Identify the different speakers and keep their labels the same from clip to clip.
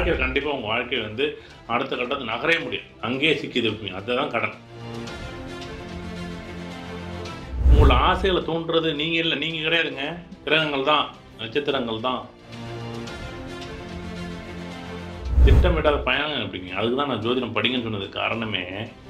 Speaker 1: வாழ்க்கையில் கண்டிப்பாக உங்கள் வாழ்க்கை வந்து அடுத்த கட்டத்துக்கு நகரவே முடியும் அங்கேயே சிக்கி இருப்பீங்க அதுதான் கடன் உங்களோட ஆசைகளை தூண்டுறது நீங்கள் இல்லை நீங்கள் கிடையாதுங்க கிரகங்கள் தான் நட்சத்திரங்கள் தான் திட்டமிடாத பயணம் இருப்பீங்க அதுக்கு தான் நான் ஜோதிடம் படிங்கன்னு சொன்னதுக்கு காரணமே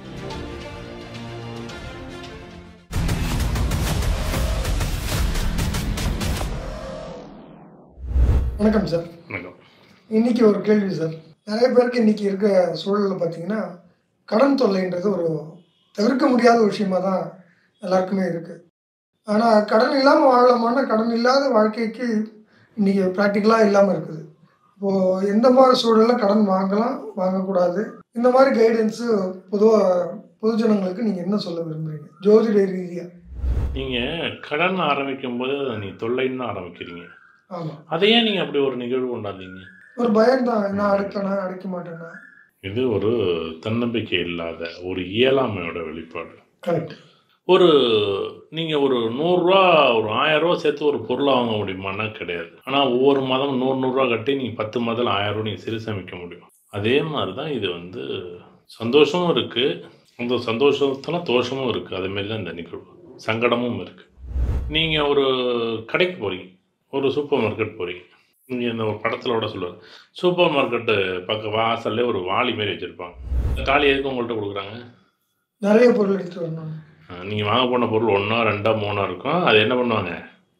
Speaker 2: வணக்கம் சார்
Speaker 1: வணக்கம்
Speaker 2: இன்னைக்கு ஒரு கேள்வி சார் நிறைய பேருக்கு இன்னைக்கு இருக்க சூழலில் பார்த்தீங்கன்னா கடன் தொல்லைன்றது ஒரு தவிர்க்க முடியாத ஒரு விஷயமா தான் எல்லாருக்குமே இருக்கு ஆனால் கடன் இல்லாமல் வாழலாமான கடன் இல்லாத வாழ்க்கைக்கு இன்னைக்கு ப்ராக்டிக்கலாக இல்லாமல் இருக்குது இப்போது எந்த மாதிரி சூழலில் கடன் வாங்கலாம் வாங்கக்கூடாது இந்த மாதிரி கைடன்ஸு பொதுவாக பொதுஜனங்களுக்கு நீங்கள் என்ன சொல்ல விரும்புறீங்க ஜோதிட ரீதியாக
Speaker 1: நீங்கள் கடன் ஆரம்பிக்கும் போது அதை நீ தொல்லைன்னு தான் ஆரம்பிக்கிறீங்க
Speaker 2: ஆமாம்
Speaker 1: அதையே நீங்கள் அப்படி ஒரு நிகழ்வு கொண்டாந்தீங்க
Speaker 2: ஒரு பயம் தான் நான் அடைப்பேனா அடைக்க மாட்டேனா
Speaker 1: இது ஒரு தன்னம்பிக்கை இல்லாத ஒரு இயலாமையோட வெளிப்பாடு
Speaker 2: கரெக்ட்
Speaker 1: ஒரு நீங்கள் ஒரு நூறுரூவா ஒரு ஆயிரரூவா சேர்த்து ஒரு பொருளை வாங்க முடியுமான்னா கிடையாது ஆனால் ஒவ்வொரு மாதம் நூறு நூறுரூவா கட்டி நீங்கள் பத்து மாதம் ஆயிரரூவா நீங்கள் சிறு சமைக்க முடியும் அதே மாதிரி தான் இது வந்து சந்தோஷமும் இருக்குது அந்த சந்தோஷத்தில் தோஷமும் இருக்குது அதேமாரி தான் இந்த நிகழ்வு சங்கடமும் இருக்குது நீங்கள் ஒரு கடைக்கு போகிறீங்க ஒரு சூப்பர் மார்க்கெட் போகிறீங்க நீங்கள் இந்த ஒரு படத்தில் கூட சொல்லுவார் சூப்பர் மார்க்கெட்டு பக்க வாசல்லே ஒரு வாளி மாரி வச்சுருப்பாங்க இந்த தாலி எதுக்கு உங்கள்கிட்ட கொடுக்குறாங்க
Speaker 2: நிறைய பொருள் எடுத்துட்டு வரணும்
Speaker 1: நீங்கள் வாங்க போன பொருள் ஒன்றா ரெண்டா மூணா இருக்கும் அது என்ன பண்ணுவாங்க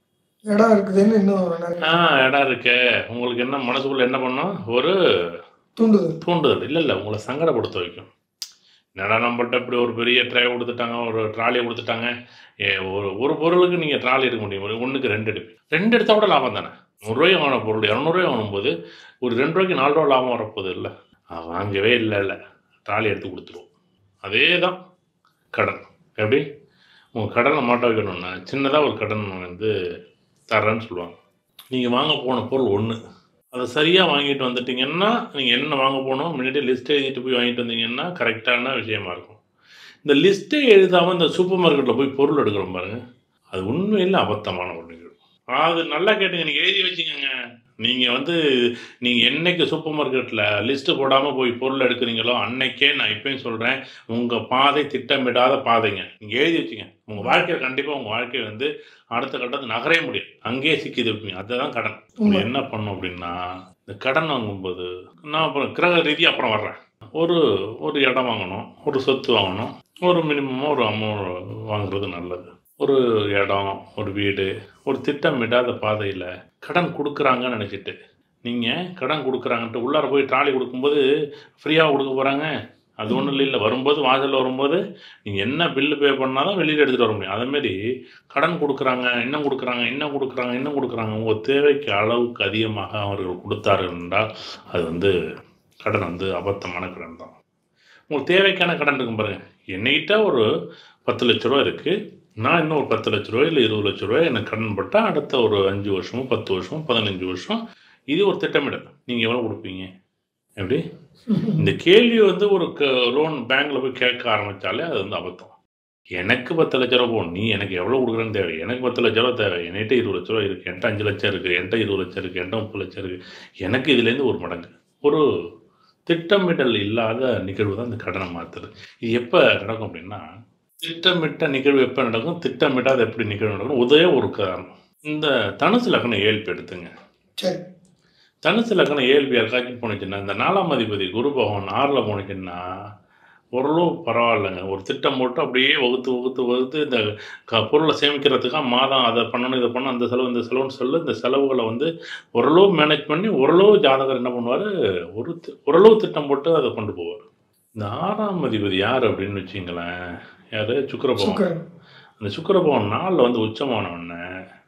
Speaker 2: இடம் இருக்குதுன்னு இன்னும் நிறைய
Speaker 1: ஆ இடம் இருக்கே உங்களுக்கு என்ன மனசுக்குள்ள என்ன பண்ணும் ஒரு
Speaker 2: தூண்டுதல்
Speaker 1: தூண்டுதல் இல்லை இல்லை உங்களை சங்கடப்படுத்த வைக்கும் என்னடா நம்மள்ட்ட இப்படி ஒரு பெரிய ட்ரை கொடுத்துட்டாங்க ஒரு ட்ராலியை கொடுத்துட்டாங்க ஏ ஒரு ஒரு பொருளுக்கு நீங்கள் ட்ராலி எடுக்க முடியும் ஒரு ஒன்றுக்கு ரெண்டு எடுப்பீங்க ரெண்டு எடுத்தா கூட லாபம் தானே நூறுரூவாய்க்கு வாங்கின பொருள் இரநூறுவாய் வாங்கும்போது ஒரு ரெண்டு ரூபாய்க்கு நாலு ரூபா லாபம் வரப்போகுது இல்லை வாங்கவே இல்லை இல்லை ட்ராலி எடுத்து கொடுத்துருவோம் அதே தான் கடன் எப்படி உங்கள் கடனை மாட்ட வைக்கணும்னா சின்னதாக ஒரு கடன் வந்து தரேன்னு சொல்லுவாங்க நீங்கள் வாங்க போன பொருள் ஒன்று அதை சரியாக வாங்கிட்டு வந்துட்டீங்கன்னா நீங்கள் என்ன வாங்க போகணும் முன்னாடி லிஸ்ட் எழுதிட்டு போய் வாங்கிட்டு வந்தீங்கன்னா கரெக்டான விஷயமா இருக்கும் இந்த லிஸ்ட்டே எழுதாமல் இந்த சூப்பர் மார்க்கெட்டில் போய் பொருள் எடுக்கிறோம் பாருங்க அது உண்மையில் அபத்தமான ஒரு நிகழ்வு அது நல்லா கேட்டுங்க நீங்கள் எழுதி வச்சுக்கோங்க நீங்கள் வந்து நீங்கள் என்னைக்கு சூப்பர் மார்க்கெட்டில் லிஸ்ட்டு போடாமல் போய் பொருள் எடுக்கிறீங்களோ அன்னைக்கே நான் இப்பயும் சொல்கிறேன் உங்கள் பாதை திட்டமிடாத பாதைங்க நீங்கள் எழுதி வச்சுங்க உங்கள் வாழ்க்கையில் கண்டிப்பாக உங்கள் வாழ்க்கை வந்து அடுத்த கட்டத்துக்கு நகரவே முடியும் அங்கேயே சிக்கி இருப்பீங்க அதுதான் கடன்
Speaker 2: உண்மை.
Speaker 1: நம்ம என்ன பண்ணோம் அப்படின்னா இந்த கடன் வாங்கும்போது நான் அப்புறம் கிரக ரீதியாக அப்புறம் வர்றேன் ஒரு ஒரு இடம் வாங்கணும் ஒரு சொத்து வாங்கணும் ஒரு மினிமமாக ஒரு அமௌண்ட் வாங்குறது நல்லது ஒரு இடம் ஒரு வீடு ஒரு திட்டமிடாத பாதையில் கடன் கொடுக்குறாங்கன்னு நினச்சிட்டு நீங்கள் கடன் கொடுக்குறாங்கன்ட்டு உள்ளார போய் ட்ராலி கொடுக்கும்போது ஃப்ரீயாக கொடுக்க போகிறாங்க அது ஒன்றும் இல்லை இல்லை வரும்போது வாசலில் வரும்போது நீங்கள் என்ன பில்லு பே பண்ணாலும் வெளியில் எடுத்துகிட்டு வர முடியும் அதேமாரி கடன் கொடுக்குறாங்க இன்னும் கொடுக்குறாங்க இன்னும் கொடுக்குறாங்க இன்னும் கொடுக்குறாங்க உங்கள் தேவைக்கு அளவுக்கு அதிகமாக அவர்கள் கொடுத்தார்கள் என்றால் அது வந்து கடன் வந்து அபத்தமான கடன் தான் உங்களுக்கு தேவைக்கான கடன் இருக்கும் பாருங்க என்னைக்கிட்ட ஒரு பத்து லட்ச ரூபா இருக்குது நான் இன்னும் ஒரு பத்து லட்ச ரூபாய் இல்லை இருபது லட்ச ரூபாய் எனக்கு கடன் பட்டால் அடுத்த ஒரு அஞ்சு வருஷமோ பத்து வருஷமோ பதினஞ்சு வருஷம் இது ஒரு திட்டமிடல் நீங்கள் எவ்வளோ கொடுப்பீங்க எப்படி இந்த கேள்வி வந்து ஒரு லோன் பேங்க்ல போய் கேட்க ஆரம்பிச்சாலே அது வந்து அபத்தம் எனக்கு பத்து லட்ச ரூபா போகணும் நீ எனக்கு எவ்வளோ கொடுக்குறேன்னு தேவை எனக்கு பத்து லட்ச ரூபா தேவை என்கிட்ட இருபது லட்ச ரூபா இருக்குது என்கிட்ட அஞ்சு லட்சம் இருக்குது என்கிட்ட இருபது லட்சம் இருக்குது என்கிட்ட முப்பது லட்சம் இருக்குது எனக்கு இதுலேருந்து ஒரு மடங்கு ஒரு திட்டமிடல் இல்லாத நிகழ்வு தான் இந்த கடனை மாற்றுது இது எப்போ நடக்கும் அப்படின்னா திட்டமிட்ட நிகழ்வு எப்போ நடக்கும் திட்டமிட்டாத எப்படி நிகழ்வு நடக்கும் உதய ஒரு காரணம் இந்த தனுசு லக்னம் ஏழ்பு எடுத்துங்க
Speaker 2: சரி
Speaker 1: தனுசு லக்னம் ஏழ்பி யாருக்காச்சும் போனுச்சுன்னா இந்த நாலாம் அதிபதி குரு பகவான் ஆறில் போனுச்சுன்னா ஓரளவு பரவாயில்லைங்க ஒரு திட்டம் போட்டு அப்படியே வகுத்து வகுத்து வகுத்து இந்த க பொருளை சேமிக்கிறதுக்காக மாதம் அதை பண்ணணும் இதை பண்ணணும் அந்த செலவு இந்த செலவுன்னு சொல்லி இந்த செலவுகளை வந்து ஓரளவு மேனேஜ் பண்ணி ஓரளவு ஜாதகர் என்ன பண்ணுவார் ஒரு தி- ஓரளவு திட்டம் போட்டு அதை கொண்டு போவார் இந்த ஆறாம் அதிபதி யார் அப்படின்னு வச்சிங்களேன் யார் சுக்கிர பகவான்
Speaker 2: சுக்கரன்
Speaker 1: அந்த சுக்கிர பகவான் நாளில் வந்து உச்சமான உடனே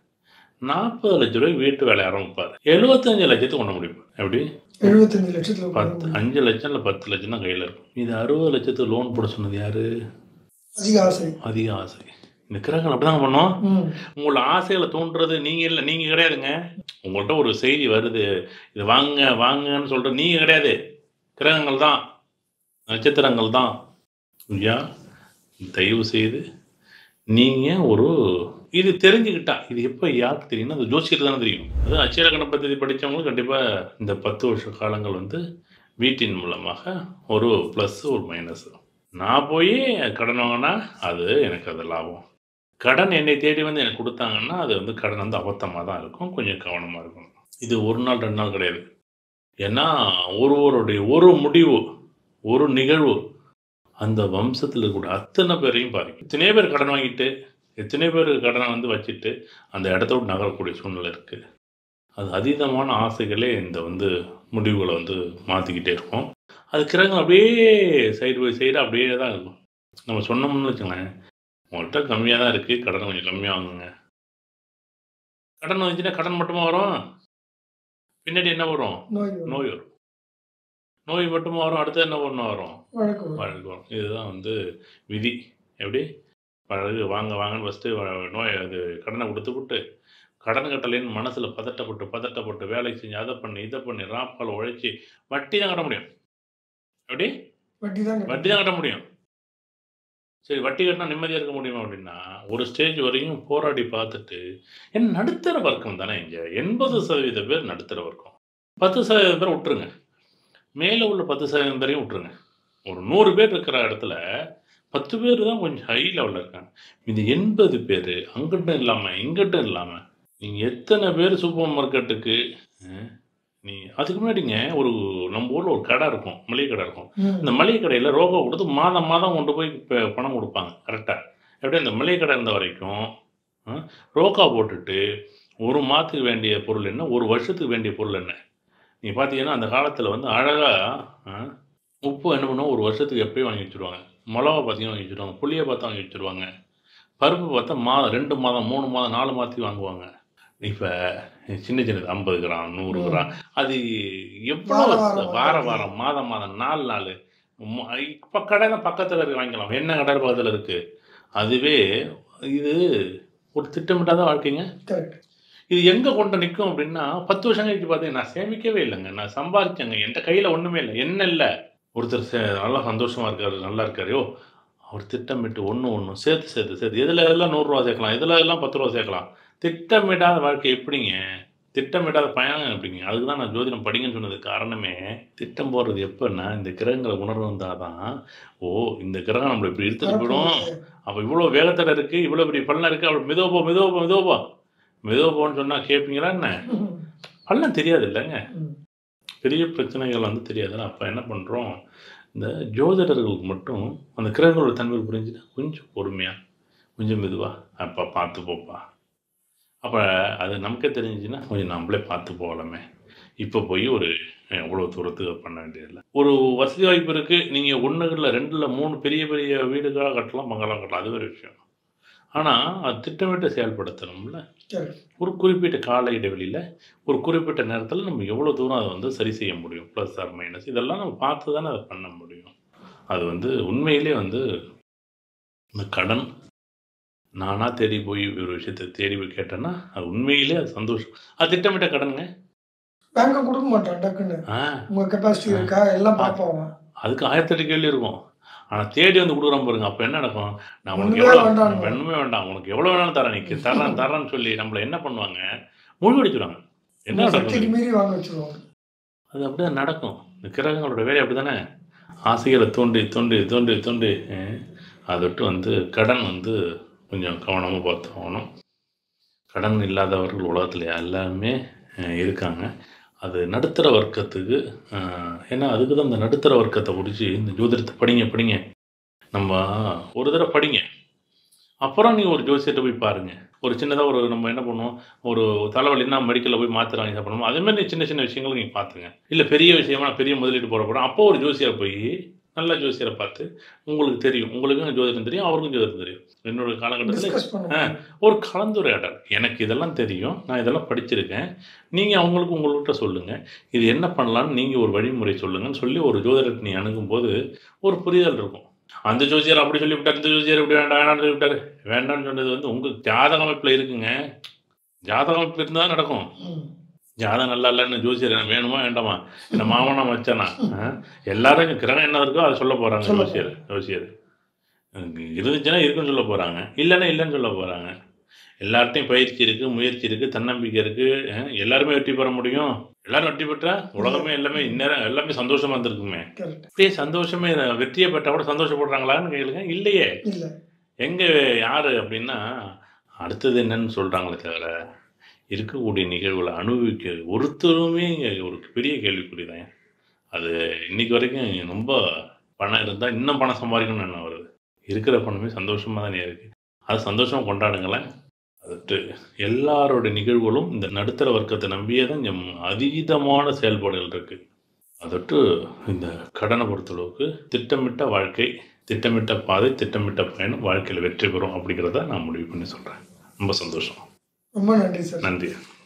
Speaker 1: நாற்பது லட்ச ரூபாய்க்கு வீட்டு வேலை ஆரம்பிப்பார் எழுபத்தஞ்சு லட்சத்துக்கு கொண்டு முடியும் எப்படி
Speaker 2: எழுபத்தஞ்சு லட்சத்துல
Speaker 1: பத்து
Speaker 2: உட்கார்ந்து
Speaker 1: அஞ்சு லட்சம் இல்லை பத்து லட்சம் தான் கையில் இருக்கும் இது அறுபது லட்சத்துக்கு லோன் போட சொன்னது யாரு
Speaker 2: அதிக ஆசை
Speaker 1: அதிக ஆசை இந்த கிரகங்கள் அப்படிதாங்க பண்ணோம்
Speaker 2: ம்
Speaker 1: உங்களோட ஆசைகளை தூண்டுறது நீங்கள் இல்லை நீங்கள் கிடையாதுங்க உங்கள்கிட்ட ஒரு செய்தி வருது இது வாங்க வாங்கன்னு சொல்கிற நீங்கள் கிடையாது கிரகங்கள் தான் நட்சத்திரங்கள் தான் ஐயா தயவு செய்து நீங்கள் ஒரு இது தெரிஞ்சுக்கிட்டா இது எப்போ யாருக்கு தெரியும்னா அது ஜோசியர் தானே தெரியும் அது அச்சலக்கண பദ്ധதி படித்தவங்களுக்கு கண்டிப்பாக இந்த பத்து வருஷ காலங்கள் வந்து வீட்டின் மூலமாக ஒரு ப்ளஸ் ஒரு மைனஸ் நான் போய் கடன் வாங்கினா அது எனக்கு அது லாபம் கடன் என்னை தேடி வந்து எனக்கு கொடுத்தாங்கன்னா அது வந்து கடன் வந்து அபத்தமாக தான் இருக்கும் கொஞ்சம் கவனமாக இருக்கும் இது ஒரு நாள் ரெண்டு நாள் கிடையாது ஏன்னா ஒருவருடைய ஒரு முடிவு ஒரு நிகழ்வு அந்த வம்சத்தில் இருக்கக்கூடிய அத்தனை பேரையும் பாதிக்கும் எத்தனையோ பேர் கடன் வாங்கிட்டு எத்தனையோ பேர் கடனை வந்து வச்சுட்டு அந்த இடத்த விட்டு நகரக்கூடிய சூழ்நிலை இருக்குது அது அதீதமான ஆசைகளே இந்த வந்து முடிவுகளை வந்து மாற்றிக்கிட்டே இருக்கும் அது கிரகங்கள் அப்படியே சைடு பை சைடு அப்படியே தான் இருக்கும் நம்ம சொன்னோம்னு வச்சுங்களேன் உங்கள்கிட்ட கம்மியாக தான் இருக்குது கடன் கொஞ்சம் கம்மியாக வாங்குங்க கடன் வந்துச்சுன்னா கடன் மட்டுமா வரும் பின்னாடி என்ன வரும்
Speaker 2: நோய் வரும்.
Speaker 1: நோய் வரும் நோய் மட்டுமா வரும் அடுத்து என்ன ஒன்று வரும்
Speaker 2: வழக்கு வரும்.
Speaker 1: வழக்கு வரும் இதுதான் வந்து விதி எப்படி பழகு வாங்க வாங்கன்னு ஃபஸ்ட்டு நோய் அது கடனை கொடுத்து விட்டு கடன் கட்டலைன்னு மனசில் பதட்டப்பட்டு பதட்டப்பட்டு வேலை செஞ்சு அதை பண்ணி இதை பண்ணி ராப்பால் உழைச்சி வட்டி தான் கட்ட முடியும் எப்படி
Speaker 2: வட்டி தான்
Speaker 1: வட்டி தான் கட்ட முடியும் சரி வட்டி கட்டினா நிம்மதியாக இருக்க முடியுமா அப்படின்னா ஒரு ஸ்டேஜ் வரையும் போராடி பார்த்துட்டு என் நடுத்தர வர்க்கம் தானே இங்கே எண்பது சதவீத பேர் நடுத்தர வர்க்கம் பத்து சதவீதம் பேர் விட்டுருங்க மேலே உள்ள பத்து சதவீதம் பேரையும் விட்டுருங்க ஒரு நூறு பேர் இருக்கிற இடத்துல பத்து பேர் தான் கொஞ்சம் ஹை லெவலில் இருக்காங்க இது எண்பது பேர் அங்கிட்டும் இல்லாமல் இங்கிட்டும் இல்லாமல் நீங்கள் எத்தனை பேர் சூப்பர் மார்க்கெட்டுக்கு நீ அதுக்கு முன்னாடிங்க ஒரு நம்ம ஊரில் ஒரு கடை இருக்கும் மளிகை கடை இருக்கும்
Speaker 2: ம்.
Speaker 1: இந்த மளிகை கடையில் ரோகா கொடுத்து மாதம் மாதம் கொண்டு போய் ப- பணம் கொடுப்பாங்க கரெக்டாக எப்படி அந்த மளிகை கடை இருந்த வரைக்கும் ஆ, ரோக்கா போட்டுட்டு ஒரு மாதத்துக்கு வேண்டிய பொருள் என்ன ஒரு வருஷத்துக்கு வேண்டிய பொருள் என்ன நீ பார்த்தீங்கன்னா அந்த காலத்தில் வந்து அழகாக உப்பு என்ன பண்ணுவோம் ஒரு வருஷத்துக்கு எப்பயும் வாங்கி வச்சுருவாங்க மிளகா பார்த்தீங்கன்னா வாங்கி வச்சுருவாங்க புளியை பார்த்து வாங்கி வச்சுருவாங்க பருப்பு பார்த்தா மாதம் ரெண்டு மாதம் மூணு மாதம் நாலு மாதத்துக்கு வாங்குவாங்க இப்போ சின்ன சின்னது ஐம்பது கிராம் நூறு
Speaker 2: ம்.
Speaker 1: கிராம் அது எவ்வளோ
Speaker 2: வார வாரம்
Speaker 1: வார
Speaker 2: வாங்கிக்கலாம்.
Speaker 1: வாரம் மாதம் மாதம் நாலு நாள் இப்போ கடையில் பக்கத்தில் இருக்கு வாங்கிக்கலாம் என்ன கடை பக்கத்தில் இருக்குது அதுவே இது ஒரு திட்டமிட்டாத வாழ்க்கைங்க
Speaker 2: Correct.
Speaker 1: இது எங்கே கொண்டு நிற்கும் அப்படின்னா பத்து வருஷம் கழிச்சு பார்த்தீங்க நான் சேமிக்கவே இல்லைங்க நான் சம்பாதிச்சேங்க என்கிட்ட கையில் ஒன்றுமே இல்லை என்ன இல்லை ஒருத்தர் சே நல்லா சந்தோஷமாக இருக்காரு நல்லா இருக்காரு யோ அவர் திட்டமிட்டு ஒன்று ஒன்று சேர்த்து சேர்த்து சேர்த்து இதில் எல்லாம் நூறுரூவா சேர்க்கலாம் இதில் எல்லாம் பத்து ரூபா சேர்க்கலாம் திட்டமிடாத வாழ்க்கை எப்படிங்க திட்டமிடாத பயணம் எப்படிங்க அதுக்கு தான் நான் ஜோதிடம் படிங்கன்னு சொன்னதுக்கு காரணமே திட்டம் போடுறது எப்போன்னா இந்த கிரகங்களை உணர்வு வந்தால் தான் ஓ இந்த கிரகம் நம்மளை இப்படி எடுத்துகிட்டு போயிடும்
Speaker 2: வரப்போகுது.
Speaker 1: அப்போ இவ்வளோ வேகத்தில் இருக்குது இவ்வளோ பெரிய பள்ளம் இருக்குது அப்படி மெதுவா போ மெதுவா போ மெதுவா போ மெதுவா போன்னு சொன்னால் கேட்பீங்களா என்ன
Speaker 2: ம்.
Speaker 1: பள்ளம் தெரியாது இல்லைங்க
Speaker 2: ம்.
Speaker 1: பெரிய பிரச்சனைகள் வந்து தெரியாதுல்ல அப்போ என்ன பண்ணுறோம் இந்த ஜோதிடர்களுக்கு மட்டும் அந்த கிரகங்களோட தன்மை புரிஞ்சுட்டு கொஞ்சம் பொறுமையாக கொஞ்சம் மெதுவாக அப்பா பார்த்து போப்பா அப்போ அது நமக்கே தெரிஞ்சுச்சுன்னா கொஞ்சம் நம்மளே பார்த்து போகலாமே இப்போ போய் ஒரு எவ்வளோ தூரத்துக்கு பண்ண வேண்டியதில்லை ஒரு வசதி வாய்ப்பு இருக்குது நீங்கள் ஒன்றுகளில் ரெண்டில் மூணு பெரிய பெரிய வீடுகளாக கட்டலாம் பங்களாக கட்டலாம் அது ஒரு விஷயம் ஆனால் அது திட்டமிட்டு செயல்படுத்தணும்ல
Speaker 2: Correct.
Speaker 1: ஒரு குறிப்பிட்ட கால இடைவெளியில் ஒரு குறிப்பிட்ட நேரத்தில் நம்ம எவ்வளோ தூரம் அதை வந்து சரி செய்ய முடியும் ப்ளஸ் ஆர் மைனஸ் இதெல்லாம் நம்ம பார்த்து தானே அதை பண்ண முடியும் அது வந்து உண்மையிலே வந்து இந்த கடன் நானாக தேடி போய் ஒரு விஷயத்தை தேடி போய் கேட்டேன்னா அது உண்மையிலே அது சந்தோஷம் அது திட்டமிட்ட கடனுங்க
Speaker 2: பேங்க் கொடுக்க மாட்டான் டக்குன்னு
Speaker 1: ஆ
Speaker 2: உங்க கெப்பாசிட்டி இருக்கா எல்லாம் பார்ப்போம் அவன்.
Speaker 1: அதுக்கு ஆயிரத்தெட்டு கேள்வி இருக்கும் ஆனால் தேடி வந்து கொடுக்குறான் பாருங்க அப்போ என்ன நடக்கும் நான் உனக்கு
Speaker 2: ஒண்ணுமே
Speaker 1: எவ்வளோ
Speaker 2: வேண்டாம்.
Speaker 1: ஒன்றுமே வேண்டாம் உனக்கு எவ்வளோ வேணாலும் தரேன் நீ தரேன் தரேன்னு சொல்லி நம்மளை என்ன பண்ணுவாங்க மூழ்கடிச்சிடுவாங்க என்ன
Speaker 2: உங்க
Speaker 1: நடக்கும்
Speaker 2: சக்திக்கு மீறி வாங்க வச்சிருவாங்க
Speaker 1: அது அப்படிதான் நடக்கும் இந்த கிரகங்களோட வேலை அப்படி தானே ஆசைகளை தூண்டி தூண்டி தூண்டி தூண்டி அஹ், அதை விட்டு வந்து கடன் வந்து கொஞ்சம் கவனமாக பார்த்து ஆகணும் கடன் இல்லாதவர்கள் உலகத்தில் எல்லாருமே அஹ், இருக்காங்க அது நடுத்தர வர்க்கத்துக்கு அஹ், ஏன்னா அதுக்கு தான் இந்த நடுத்தர வர்க்கத்தை பிடிச்சி இந்த ஜோதிடத்தை படிங்க படிங்க நம்ம ஒரு தடவை படிங்க அப்புறம் நீங்கள் ஒரு ஜோசியத்தை போய் பாருங்கள் ஒரு சின்னதாக ஒரு நம்ம என்ன பண்ணுவோம் ஒரு தலைவலின்னா மெடிக்கலில் போய் மாத்திரை வாங்கி சாப்பிடணும் அதே மாதிரி சின்ன சின்ன விஷயங்கள் நீங்கள் பார்த்துங்க இல்லை பெரிய விஷயமா நான் பெரிய முதலீடு போட போகிறோம் அப்போ ஒரு ஜோசியரை போய் நல்ல ஜோசியரை பார்த்து உங்களுக்கு தெரியும் உங்களுக்கும் ஜோதிடம் தெரியும் அவருக்கும் ஜோதிடம் தெரியும் என்னோட காலகட்டத்தில்
Speaker 2: டிஸ்கஸ் பண்ணுவோம்
Speaker 1: ஒரு கலந்துரையாடல் எனக்கு இதெல்லாம் தெரியும் நான் இதெல்லாம் படிச்சிருக்கேன் நீங்கள் அவங்களுக்கு உங்கள்கிட்ட சொல்லுங்கள் இது என்ன பண்ணலான்னு நீங்கள் ஒரு வழிமுறை சொல்லுங்கன்னு சொல்லி ஒரு ஜோதிடத்தை நீ அணுகும்போது ஒரு புரிதல் இருக்கும் அந்த ஜோசியர் அப்படி சொல்லிவிட்டார் இந்த ஜோசியர் இப்படி வேண்டாம் வேண்டாம்னு சொல்லிவிட்டாரு வேண்டாம்னு சொன்னது வந்து உங்கள் ஜாதக அமைப்பில் இருக்குங்க ஜாதக அமைப்பு இருந்தால் தான் நடக்கும்
Speaker 2: ம்.
Speaker 1: ஜாதகம் நல்லா இல்லைன்னு ஜோசியர் எனக்கு வேணுமா வேண்டாமா என்ன மாமனா மச்சானா ஆ? எல்லாரும் இங்க கிரகம் என்ன இருக்கோ அதை சொல்ல போகிறாங்க
Speaker 2: சொல்ல
Speaker 1: ஜோசியர் ஜோசியர் எனக்கு இருந்துச்சுன்னா இருக்குன்னு சொல்ல போகிறாங்க இல்லைன்னா இல்லைன்னு சொல்ல போகிறாங்க எல்லார்ட்டையும் பயிற்சி இருக்குது முயற்சி இருக்குது தன்னம்பிக்கை இருக்குது எல்லாருமே வெற்றி பெற முடியும் எல்லாரும் வெற்றி பெற்றா உலகமே எல்லாமே இந்நேரம் எல்லாமே சந்தோஷமாக இருந்திருக்குமே
Speaker 2: கரெக்ட்
Speaker 1: அப்படியே சந்தோஷமே வெற்றியை பெற்றா கூட சந்தோஷப்படுறாங்களான்னு கேளுங்க இல்லையே
Speaker 2: இல்லை
Speaker 1: எங்கே யார் அப்படின்னா அடுத்தது என்னன்னு சொல்கிறாங்களே தவிர இருக்கக்கூடிய நிகழ்வுகளை அனுபவிக்க ஒருத்தருமே இங்கே ஒரு பெரிய கேள்விக்குறி தான் அது இன்னைக்கு வரைக்கும் ரொம்ப பணம் இருந்தால் இன்னும் பணம் சம்பாதிக்கணும்னு என்ன வருது இருக்கிற பணமே சந்தோஷமாக தானே இருக்குது அது சந்தோஷமாக கொண்டாடுங்களேன் அதுட்டு எல்லாரோட நிகழ்வுகளும் இந்த நடுத்தர வர்க்கத்தை நம்பியே தான் இங்கே அதீதமான செயல்பாடுகள் இருக்குது அதட்டு இந்த கடனை பொறுத்தளவுக்கு திட்டமிட்ட வாழ்க்கை திட்டமிட்ட பாதை திட்டமிட்ட பயணம் வாழ்க்கையில் வெற்றி பெறும் அப்படிங்கிறத நான் முடிவு பண்ணி சொல்கிறேன் ரொம்ப சந்தோஷம்
Speaker 2: ரொம்ப நன்றி சார்
Speaker 1: நன்றி